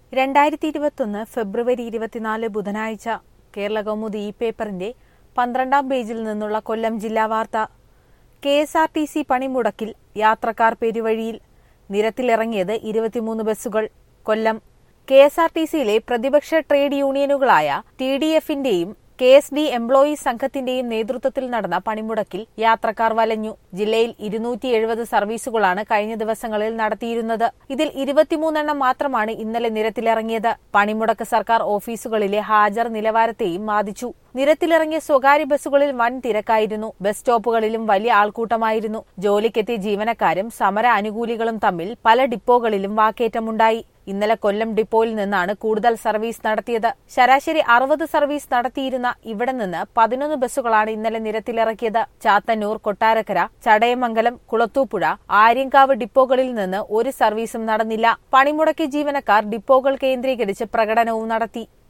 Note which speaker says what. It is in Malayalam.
Speaker 1: രണ്ടായിരത്തി ഇരുപത്തൊന്ന് ഫെബ്രുവരി ഇരുപത്തിനാല് ബുധനാഴ്ച കേരള കൗമുദി ഈ പേപ്പറിന്റെ പന്ത്രണ്ടാം പേജിൽ നിന്നുള്ള കൊല്ലം ജില്ലാ വാർത്ത K S R T C പണിമുടക്കിൽ യാത്രക്കാർ പെരുവഴിയിൽ നിരത്തിലിറങ്ങിയത് ഇരുപത്തിമൂന്ന് ബസ്സുകൾ Kollam K S R T സിയിലെ പ്രതിപക്ഷ ട്രേഡ് യൂണിയനുകളായ ടി ഡി എഫിന്റെയും കെ എസ് ഡി എംപ്ലോയീസ് സംഘത്തിന്റെയും നേതൃത്വത്തിൽ നടന്ന പണിമുടക്കിൽ യാത്രക്കാർ വലഞ്ഞു ജില്ലയിൽ ഇരുന്നൂറ്റി എഴുപത് സർവീസുകളാണ് കഴിഞ്ഞ ദിവസങ്ങളിൽ നടത്തിയിരുന്നത് ഇതിൽ ഇരുപത്തിമൂന്നെണ്ണം മാത്രമാണ് ഇന്നലെ നിരത്തിലിറങ്ങിയത് പണിമുടക്ക് സർക്കാർ ഓഫീസുകളിലെ ഹാജർ നിലവാരത്തെയും ബാധിച്ചു നിരത്തിലിറങ്ങിയ സ്വകാര്യ ബസ്സുകളിൽ വൻ തിരക്കായിരുന്നു ബസ് സ്റ്റോപ്പുകളിലും വലിയ ആൾക്കൂട്ടമായിരുന്നു ജോലിക്കെത്തിയ ജീവനക്കാരും സമര അനുകൂലികളും തമ്മിൽ പല ഡിപ്പോകളിലും വാക്കേറ്റമുണ്ടായി ഇന്നലെ കൊല്ലം ഡിപ്പോയിൽ നിന്നാണ് കൂടുതൽ സർവീസ് നടത്തിയത് ശരാശരി അറുപത് സർവീസ് നടത്തിയിരുന്ന ഇവിടെ നിന്ന് പതിനൊന്ന് ബസ്സുകളാണ് ഇന്നലെ നിരത്തിലിറക്കിയത് ചാത്തന്നൂർ കൊട്ടാരക്കര ചടയമംഗലം കുളത്തൂപ്പുഴ ആര്യങ്കാവ് ഡിപ്പോകളിൽ നിന്ന് ഒരു സർവീസും നടന്നില്ല പണിമുടക്കിയ ജീവനക്കാർ ഡിപ്പോകൾ കേന്ദ്രീകരിച്ച് പ്രകടനവും നടത്തി